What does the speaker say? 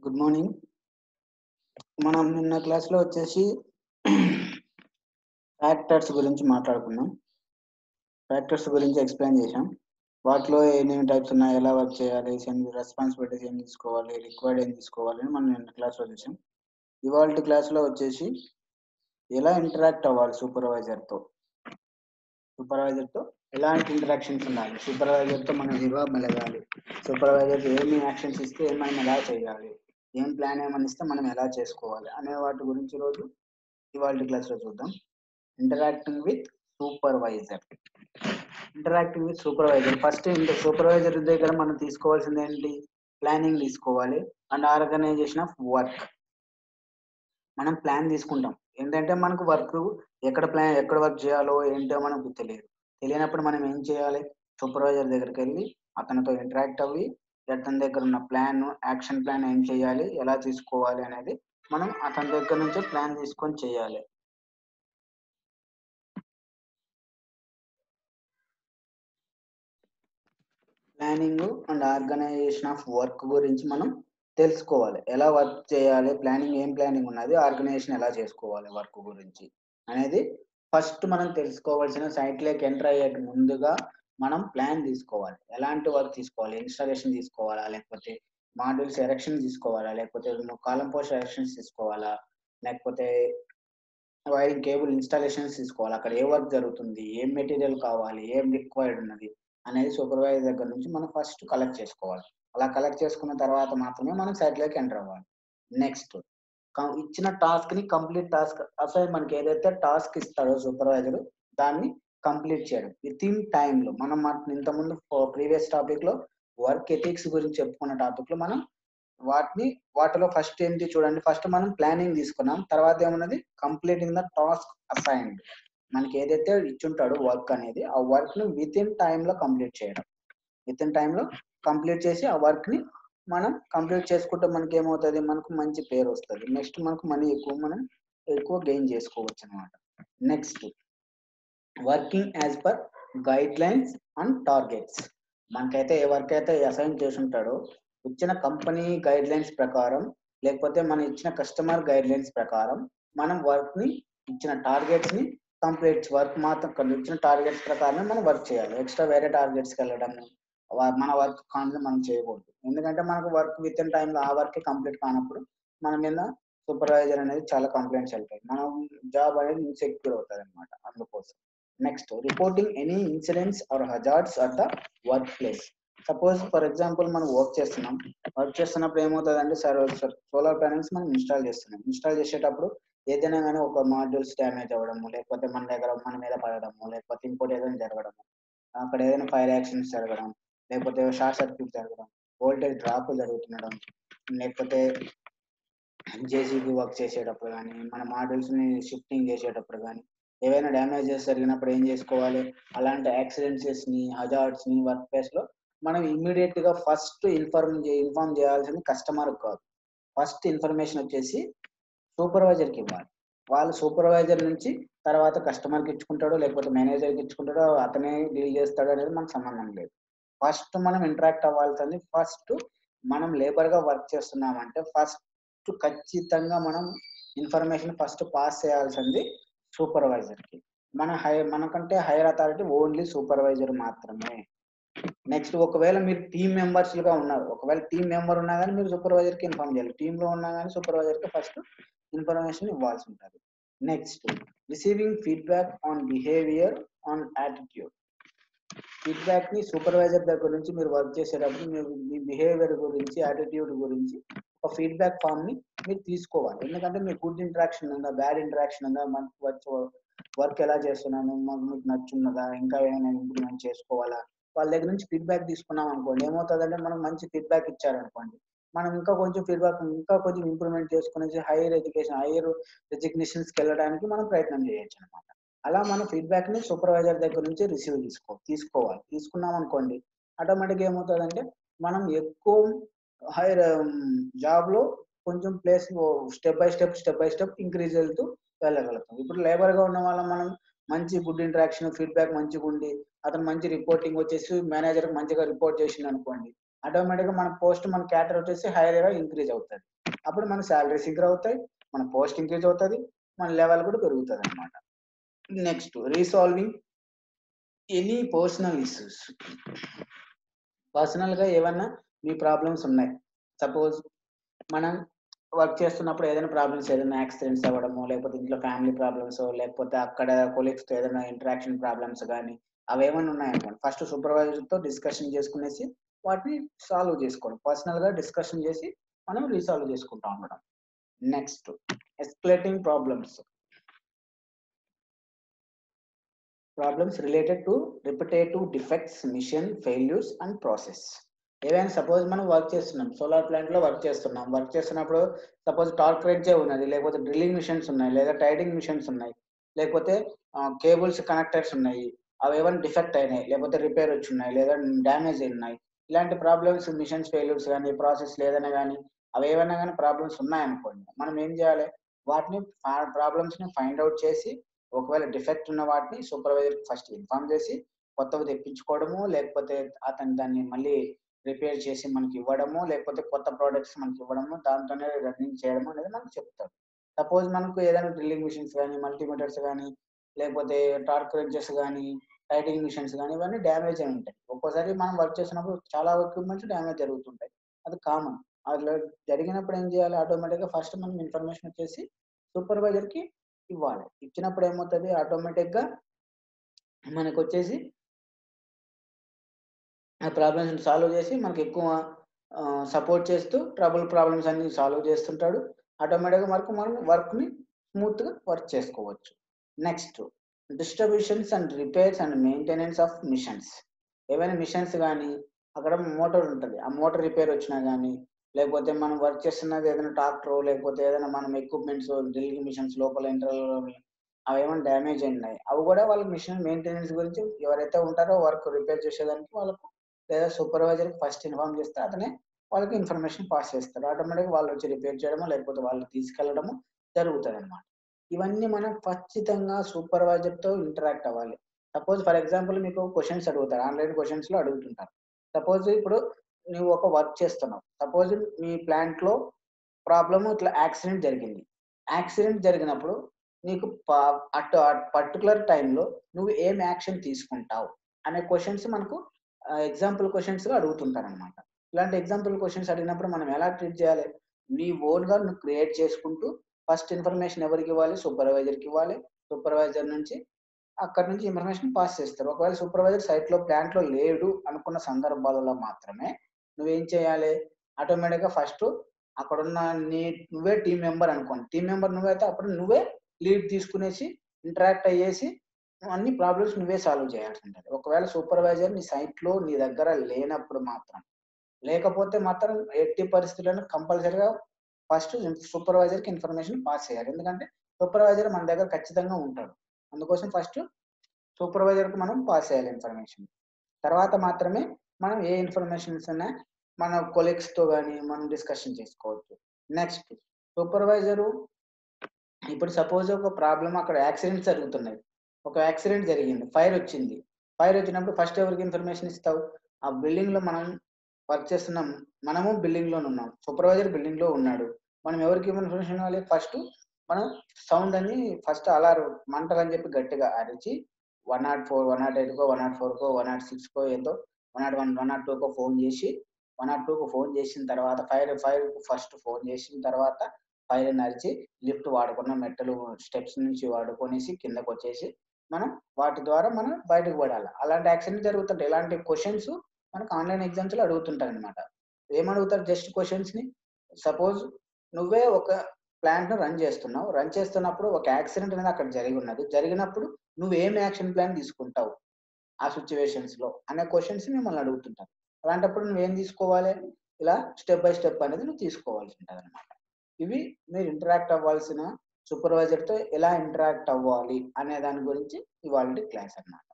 good morning మనం నిన్న క్లాస్లో వచ్చేసి ఫ్యాక్టర్స్ గురించి మాట్లాడుకున్నాం ఫ్యాక్టర్స్ గురించి ఎక్స్ప్లెయిన్ చేసాం వాటిలో ఏమేమి టైప్స్ ఉన్నాయి ఎలా వర్క్ చేయాలి రెస్పాన్సిబిలిటీస్ ఏం తీసుకోవాలి రిక్వైర్డ్ ఏం తీసుకోవాలి అని మనం నిన్న క్లాస్లో చూసాం ఇవాళ క్లాస్లో వచ్చేసి ఎలా ఇంటరాక్ట్ అవ్వాలి సూపర్వైజర్తో సూపర్వైజర్తో ఎలాంటి ఇంటరాక్షన్స్ ఉండాలి సూపర్వైజర్తో మనం ఎలా మెలగాలి సూపర్వైజర్ ఏమి యాక్షన్స్ ఇస్తే ఏమైనా ఎలా చేయాలి ఏం ప్లాన్ ఏమైనా ఇస్తే మనం ఎలా చేసుకోవాలి అనే వాటి గురించి రోజు ఇవాళ క్లాస్లో చూద్దాం interacting with supervisor interacting with supervisor first supervisor దగ్గర మనం తీసుకోవాల్సింది ఏంటి ప్లానింగ్ తీసుకోవాలి అండ్ ఆర్గనైజేషన్ ఆఫ్ వర్క్ మనం ప్లాన్ తీసుకుంటాం ఏంటంటే మనకు వర్క్ ఎక్కడ ప్లాన్ ఎక్కడ వర్క్ చేయాలో ఏంటో మనకు తెలియదు తెలియనప్పుడు మనం ఏం చేయాలి సూపర్వైజర్ దగ్గరికి వెళ్ళి అతనితో ఇంటరాక్ట్ అవ్వి అతని దగ్గర ఉన్న ప్లాన్ యాక్షన్ ప్లాన్ ఏం చేయాలి ఎలా తీసుకోవాలి అనేది మనం అతని దగ్గర నుంచే ప్లాన్ తీసుకొని చేయాలి planning and organisation of work గురించి మనం తెలుసుకోవాలి ఎలా వర్క్ చేయాలి ప్లానింగ్ ఏం ప్లానింగ్ ఉన్నది ఆర్గనైజేషన్ ఎలా చేసుకోవాలి వర్క్ గురించి అనేది ఫస్ట్ మనం తెలుసుకోవాల్సిన సైట్లోకి ఎంటర్ అయ్యే ముందుగా మనం ప్లాన్ తీసుకోవాలి ఎలాంటి వర్క్ తీసుకోవాలి ఇన్స్టాలేషన్ తీసుకోవాలా లేకపోతే మాడ్యూల్స్ ఎరెక్షన్ తీసుకోవాలా లేకపోతే కాలం పోస్ట్ ఎరెక్షన్స్ తీసుకోవాలా లేకపోతే వైరింగ్ కేబుల్ ఇన్స్టాలేషన్స్ తీసుకోవాలి అక్కడ ఏ వర్క్ జరుగుతుంది ఏం మెటీరియల్ కావాలి ఏం రిక్వైర్డ్ ఉన్నది అనేది సూపర్వైజర్ దగ్గర నుంచి మనం ఫస్ట్ కలెక్ట్ చేసుకోవాలి అలా కలెక్ట్ చేసుకున్న తర్వాత మాత్రమే మనం సైట్లోకి ఎంటర్ అవ్వాలి నెక్స్ట్ ఇచ్చిన టాస్క్ ని కంప్లీట్ టాస్క్ అసలు మనకి ఏదైతే టాస్క్ ఇస్తాడో సూపర్వైజర్ దాన్ని కంప్లీట్ చేయడం విత్ ఇన్ టైంలో మనం ఇంతకుముందు ప్రీవియస్ టాపిక్ లో వర్క్ ఎథిక్స్ గురించి చెప్పుకున్న టాపిక్ లో మనం వాటిని వాటిలో ఫస్ట్ ఏంటి చూడండి ఫస్ట్ మనం ప్లానింగ్ తీసుకున్నాం తర్వాత ఏమన్నది కంప్లీటింగ్ ద టాస్క్ అసైన్డ్ మనకి ఏదైతే ఇచ్చుంటాడో వర్క్ అనేది ఆ వర్క్ ని విత్ ఇన్ టైంలో కంప్లీట్ చేయడం విత్ ఇన్ టైంలో కంప్లీట్ చేసి ఆ వర్క్ ని మనం కంప్లీట్ చేసుకుంటే మనకి ఏమవుతుంది మనకు మంచి పేరు వస్తుంది నెక్స్ట్ మనకు మనీ ఎక్కువ మనం ఎక్కువ గెయిన్ చేసుకోవచ్చు అనమాట next working as per guidelines and targets మనకైతే ఏ వర్క్ అయితే అసైన్ చేసి ఉంటాడో ఇచ్చిన కంపెనీ గైడ్ లైన్స్ ప్రకారం లేకపోతే మన ఇచ్చిన కస్టమర్ గైడ్ లైన్స్ ప్రకారం మనం వర్క్ ని ఇచ్చిన టార్గెట్స్ ని కంప్లీట్ వర్క్ మాత్రం ఇచ్చిన టార్గెట్స్ ప్రకారం మనం వర్క్ చేయాలి ఎక్స్ట్రా వేరే టార్గెట్స్కి వెళ్ళడం మన వర్క్ కాన్లో మనం చేయకూడదు ఎందుకంటే మనకు వర్క్ విత్ ఇన్ టైంలో ఆ వర్క్ కంప్లీట్ కానప్పుడు మన మీద సూపర్వైజర్ అనేది చాలా కంప్లైంట్స్ వెళ్తాయి మనం జాబ్ అనేది ఇన్సెక్యూర్ అవుతుంది అనమాట అందుకోసం next reporting any incidents or hazards at the workplace suppose for example మనం వర్క్ చేస్తున్నాం వర్క్ చేస్తున్నప్పుడు ఏమవుతుంది అంటే సోలార్ ప్యానల్స్ మనం ఇన్స్టాల్ చేస్తున్నాం ఇన్స్టాల్ చేసేటప్పుడు ఏదైనా కానీ ఒక మాడ్యూల్స్ డ్యామేజ్ అవ్వడము లేకపోతే మన దగ్గర మన మీద పడడము లేకపోతే ఇంకోటి ఏదైనా జరగడము అక్కడ ఏదైనా ఫైర్ యాక్షన్స్ జరగడం లేకపోతే షార్ట్ సర్క్యూట్ జరగడం వోల్టేజ్ డ్రాప్ జరుగుతుండడం లేకపోతే జేసీబీ వర్క్ చేసేటప్పుడు కానీ మన మాడ్యూల్స్ ని షిఫ్టింగ్ చేసేటప్పుడు కానీ ఏవైనా డ్యామేజెస్ జరిగినప్పుడు ఏం చేసుకోవాలి అలాంటి యాక్సిడెంట్స్ ని హజార్డ్స్ ని వర్క్ ప్లేస్ లో మనం ఇమ్మీడియట్ గా ఫస్ట్ ఇన్ఫార్మ్ ఇన్ఫార్మ్ చేయాల్సింది కస్టమర్ కాదు ఫస్ట్ ఇన్ఫర్మేషన్ వచ్చేసి సూపర్వైజర్ కి ఇవ్వాలి వాళ్ళు సూపర్వైజర్ నుంచి తర్వాత కస్టమర్ కి ఇచ్చుకుంటాడో లేకపోతే మేనేజర్ కి ఇచ్చుకుంటాడో అతనే డీల్ చేస్తాడో అనేది మనకు సంబంధం లేదు ఫస్ట్ మనం ఇంటరాక్ట్ అవ్వాల్సింది ఫస్ట్ మనం లేబర్ గా వర్క్ చేస్తున్నామంటే ఫస్ట్ ఖచ్చితంగా మనం ఇన్ఫర్మేషన్ ఫస్ట్ పాస్ చేయాల్సింది సూపర్వైజర్ కి మన హై మనకంటే హైయర్ అథారిటీ ఓన్లీ సూపర్వైజర్ మాత్రమే నెక్స్ట్ ఒకవేళ మీరు టీమ్ మెంబర్స్ గా ఉన్నారు ఒకవేళ టీమ్ మెంబర్ ఉన్నా కానీ మీరు సూపర్వైజర్ కి ఇన్ఫార్మ్ చేయాలి టీమ్ లో ఉన్నా కానీ సూపర్వైజర్ కి ఫస్ట్ ఇన్ఫర్మేషన్ ఇవ్వాల్సి ఉంటుంది next receiving feedback on behaviour on attitude feedback ని సూపర్వైజర్ దగ్గర నుంచి మీరు వర్క్ చేసేటప్పుడు మీరు మీ బిహేవియర్ గురించి యాటిట్యూడ్ గురించి ఒక ఫీడ్బ్యాక్ ఫామ్ ని మీరు తీసుకోవాలి ఎందుకంటే మీకు గుడ్ ఇంటరాక్షన్ ఉందా బ్యాడ్ ఇంటరాక్షన్ ఉందా మనకు వచ్చి వర్క్ ఎలా చేస్తున్నాను మాకు మీకు నచ్చున్నదా ఇంకా ఏమైనా ఇంప్రూవ్మెంట్ చేసుకోవాలా వాళ్ళ దగ్గర నుంచి ఫీడ్బ్యాక్ తీసుకున్నాం అనుకోండి ఏమవుతుందంటే మనం మంచి ఫీడ్బ్యాక్ ఇచ్చారనుకోండి మనం ఇంకా కొంచెం ఫీడ్బ్యాక్ ఇంకా కొంచెం ఇంప్రూవ్మెంట్ చేసుకునేసి హైయర్ ఎడ్యుకేషన్ హైయర్ కి వెళ్ళడానికి మనం ప్రయత్నం చేయొచ్చు అనమాట అలా మనం ఫీడ్బ్యాక్ ని సూపర్వైజర్ దగ్గర నుంచి రిసీవ్ తీసుకో తీసుకోవాలి తీసుకున్నాం అనుకోండి ఆటోమేటిక్ ఏమవుతుందంటే మనం ఎక్కువ హైయర్ జాబ్ లో కొంచెం place step by step step by step increase వెళ్తూ వెళ్ళగలుగుతాం ఇప్పుడు లేబర్ గా ఉన్న వాళ్ళం మనం మంచి గుడ్ ఇంటరాక్షన్ ఫీడ్బ్యాక్ మంచిగా ఉండి అతను మంచి రిపోర్టింగ్ వచ్చేసి మేనేజర్ మంచిగా రిపోర్ట్ చేసింది అనుకోండి ఆటోమేటిక్గా మన పోస్ట్ మన క్యాటర్ వచ్చేసి హైయర్గా ఇంక్రీజ్ అవుతుంది అప్పుడు మన శాలరీస్ ఇంక్రీజ్ అవుతాయి మన పోస్ట్ ఇంక్రీజ్ అవుతుంది మన లెవెల్ కూడా పెరుగుతుంది అనమాట next resolving any personal issues పర్సనల్గా ఏమన్నా మీ ప్రాబ్లమ్స్ ఉన్నాయి సపోజ్ మనం వర్క్ చేస్తున్నప్పుడు ఏదైనా ప్రాబ్లమ్స్ ఏదైనా యాక్సిడెంట్స్ అవ్వడము లేకపోతే ఇంట్లో ఫ్యామిలీ ప్రాబ్లమ్స్ లేకపోతే అక్కడ కొలీగ్స్తో ఏదైనా ఇంటరాక్షన్ ప్రాబ్లమ్స్ కానీ అవి ఏమైనా ఉన్నాయనుకోండి ఫస్ట్ సూపర్వైజర్తో డిస్కషన్ చేసుకునేసి వాటిని సాల్వ్ చేసుకోవడం పర్సనల్గా డిస్కషన్ చేసి మనం రీసాల్వ్ చేసుకుంటా ఉండడం next escalating problems problems related to repetitive defects machine failures and process ఏవైనా సపోజ్ మనం వర్క్ చేస్తున్నాం సోలార్ ప్లాంట్ లో వర్క్ చేస్తున్నాం వర్క్ చేస్తున్నప్పుడు సపోజ్ టార్క్ రేంజే ఉన్నది లేకపోతే డ్రిల్లింగ్ మిషన్స్ ఉన్నాయి లేదా టైడింగ్ మిషన్స్ ఉన్నాయి లేకపోతే కేబుల్స్ కనెక్టర్స్ ఉన్నాయి అవి ఏమైనా డిఫెక్ట్ అయినాయి లేకపోతే రిపేర్ వచ్చి ఉన్నాయి లేదా డ్యామేజ్ ఉన్నాయి ఇలాంటి ప్రాబ్లమ్స్ మిషన్స్ ఫెయిల్యూర్స్ కానీ ప్రాసెస్ లేదని కానీ అవి ఏమైనా కానీ ప్రాబ్లమ్స్ ఉన్నాయనుకోండి మనం ఏం చేయాలి వాటిని ప్రాబ్లమ్స్ ని ఫైండ్ అవుట్ చేసి ఒకవేళ డిఫెక్ట్ ఉన్న వాటిని సూపర్వైజర్ ఫస్ట్ ఇన్ఫార్మ్ చేసి కొత్తవి తెప్పించుకోవడము లేకపోతే అతను దాన్ని మళ్ళీ రిపేర్ చేసి మనకి ఇవ్వడము లేకపోతే కొత్త ప్రోడక్ట్స్ మనకి ఇవ్వడము దాంతోనే రన్నింగ్ చేయడము అనేది మనకు చెప్తారు సపోజ్ మనకు ఏదైనా డ్రిల్లింగ్ మిషన్స్ కానీ మల్టీమీటర్స్ కానీ లేకపోతే టార్క్ రెంచెస్ కానీ టైటింగ్ మిషన్స్ కానీ ఇవన్నీ డ్యామేజ్ అయి ఉంటాయి ఒక్కోసారి మనం వర్క్ చేసినప్పుడు చాలా ఎక్విప్మెంట్స్ డ్యామేజ్ జరుగుతుంటాయి అది కామన్ అట్లా జరిగినప్పుడు ఏం చేయాలి ఆటోమేటిక్గా ఫస్ట్ మనం ఇన్ఫర్మేషన్ వచ్చేసి సూపర్వైజర్కి ఇవ్వాలి ఇచ్చినప్పుడు ఏమవుతుంది ఆటోమేటిక్గా మనకు వచ్చేసి ఆ ప్రాబ్లమ్స్ సాల్వ్ చేసి మనకి ఎక్కువ సపోర్ట్ చేస్తూ ట్రబుల్ ప్రాబ్లమ్స్ అన్ని సాల్వ్ చేస్తుంటాడు ఆటోమేటిక్గా మనకు మనం వర్క్ని స్మూత్గా వర్క్ చేసుకోవచ్చు next distributions and repairs and maintenance of machines ఏవైనా మిషన్స్ కానీ అక్కడ మోటార్ ఉంటుంది ఆ మోటార్ రిపేర్ వచ్చినా కానీ లేకపోతే మనం వర్క్ చేస్తున్నది ఏదైనా ట్రాక్టర్ లేకపోతే ఏదైనా మనం ఎక్విప్మెంట్స్ డ్రిల్లింగ్ మిషన్స్ లోపల ఇంటర్వల్ అవి ఏమైనా డ్యామేజ్ అయినాయి అవి కూడా వాళ్ళకి మిషన్ మెయింటెనెన్స్ గురించి ఎవరైతే ఉంటారో వర్క్ రిపేర్ చేసేదానికి వాళ్ళకు లేదా సూపర్వైజర్కి ఫస్ట్ ఇన్ఫార్మ్ చేస్తే అతనే వాళ్ళకి ఇన్ఫర్మేషన్ పాస్ చేస్తారు ఆటోమేటిక్గా వాళ్ళు వచ్చి రిపేర్ చేయడము లేకపోతే వాళ్ళు తీసుకెళ్లడము జరుగుతుంది అనమాట ఇవన్నీ మనం ఖచ్చితంగా సూపర్వైజర్తో ఇంటరాక్ట్ అవ్వాలి సపోజ్ ఫర్ ఎగ్జాంపుల్ మీకు క్వశ్చన్స్ అడుగుతారు ఆన్లైన్ క్వశ్చన్స్ లో అడుగుతుంటారు సపోజ్ ఇప్పుడు నువ్వు ఒక వర్క్ చేస్తున్నావు సపోజ్ మీ ప్లాంట్ లో ప్రాబ్లమ్ ఇట్లా యాక్సిడెంట్ జరిగింది యాక్సిడెంట్ జరిగినప్పుడు నీకు అట్ పర్టికులర్ టైంలో నువ్వు ఏం యాక్షన్ తీసుకుంటావు అనే క్వశ్చన్స్ మనకు ఎగ్జాంపుల్ క్వశ్చన్స్ గా అడుగుతుంటారు అనమాట ఇలాంటి ఎగ్జాంపుల్ క్వశ్చన్స్ అడిగినప్పుడు మనం ఎలా ట్రీట్ చేయాలి నీ ఓన్ గా నువ్వు క్రియేట్ చేసుకుంటూ ఫస్ట్ ఇన్ఫర్మేషన్ ఎవరికి ఇవ్వాలి సూపర్వైజర్కి ఇవ్వాలి సూపర్వైజర్ నుంచి అక్కడ నుంచి ఇన్ఫర్మేషన్ పాస్ చేస్తారు ఒకవేళ సూపర్వైజర్ సైట్ లో ప్లాంట్ లో లేడు అనుకున్న సందర్భాలలో మాత్రమే నువ్వేం చేయాలి ఆటోమేటిక్ గా ఫస్ట్ అక్కడ ఉన్న నీ నువ్వే టీం మెంబర్ అనుకోండి టీం మెంబర్ నువ్వైతే అప్పుడు నువ్వే లీడ్ తీసుకునేసి ఇంటరాక్ట్ అయ్యేసి అన్ని ప్రాబ్లమ్స్ నువ్వే సాల్వ్ చేయాల్సి ఉంటుంది ఒకవేళ సూపర్వైజర్ నీ సైట్ లో నీ దగ్గర లేనప్పుడు మాత్రం లేకపోతే మాత్రం ఎట్టి పరిస్థితులను కంపల్సరీగా ఫస్ట్ సూపర్వైజర్ కి ఇన్ఫర్మేషన్ పాస్ చేయాలి ఎందుకంటే సూపర్వైజర్ మన దగ్గర ఖచ్చితంగా ఉంటాడు అందుకోసం ఫస్ట్ సూపర్వైజర్ కి మనం పాస్ చేయాలి ఇన్ఫర్మేషన్ తర్వాత మాత్రమే మనం ఏ ఇన్ఫర్మేషన్స్ ఉన్నా మన కొలీగ్స్ తో కానీ మనం డిస్కషన్ చేసుకోవచ్చు నెక్స్ట్ సూపర్వైజరు ఇప్పుడు సపోజ్ ఒక ప్రాబ్లం అక్కడ యాక్సిడెంట్స్ జరుగుతున్నాయి ఒక యాక్సిడెంట్ జరిగింది ఫైర్ వచ్చింది ఫైర్ వచ్చినప్పుడు ఫస్ట్ ఎవరికి ఇన్ఫర్మేషన్ ఇస్తావు ఆ బిల్డింగ్ లో మనం వర్క్ చేస్తున్నాం మనము బిల్డింగ్ లో ఉన్నాం సూపర్వైజర్ బిల్డింగ్ లో ఉన్నాడు మనం ఎవరికి ఇన్ఫర్మేషన్ ఇవ్వాలి ఫస్ట్ మనం సౌండ్ అని ఫస్ట్ అలారం మంటలు అని చెప్పి గట్టిగా అరిచి one nought four one nought eight కో వన్ నాట్ ఫోర్ కో వన్ నాట్ సిక్స్ కో ఏదో one nought one one nought two కో ఫోన్ చేసి వన్ నాట్ టూకు ఫోన్ చేసిన తర్వాత ఫైర్ ఫైర్ ఫస్ట్ ఫోన్ చేసిన తర్వాత ఫైర్ నరిచి లిఫ్ట్ వాడుకున్న మెట్టలు స్టెప్స్ నుంచి వాడుకొనేసి కిందకు వచ్చేసి మనం వాటి ద్వారా మనం బయటకు పడాలి అలాంటి యాక్సిడెంట్ జరుగుతుంటాయి ఇలాంటి క్వశ్చన్స్ మనకు ఆన్లైన్ ఎగ్జామ్స్ లో అడుగుతుంటారు అనమాట ఏమడుగుతారు జస్ట్ క్వశ్చన్స్ ని సపోజ్ నువ్వే ఒక ప్లాంట్ ను రన్ చేస్తున్నావు రన్ చేస్తున్నప్పుడు ఒక యాక్సిడెంట్ అనేది అక్కడ జరిగి ఉన్నది జరిగినప్పుడు నువ్వు ఏం యాక్షన్ ప్లాన్ తీసుకుంటావు ఆ సిచ్యువేషన్స్ లో అనే క్వశ్చన్స్ మిమ్మల్ని అడుగుతుంటారు అలాంటప్పుడు నువ్వేం తీసుకోవాలి ఇలా స్టెప్ బై స్టెప్ అనేది నువ్వు తీసుకోవాల్సి ఉంటుంది అనమాట ఇవి మీరు ఇంటరాక్ట్ అవ్వాల్సిన సూపర్వైజర్ తో ఎలా ఇంటరాక్ట్ అవ్వాలి అనే దాని గురించి ఇవాళ క్లాస్ అన్నమాట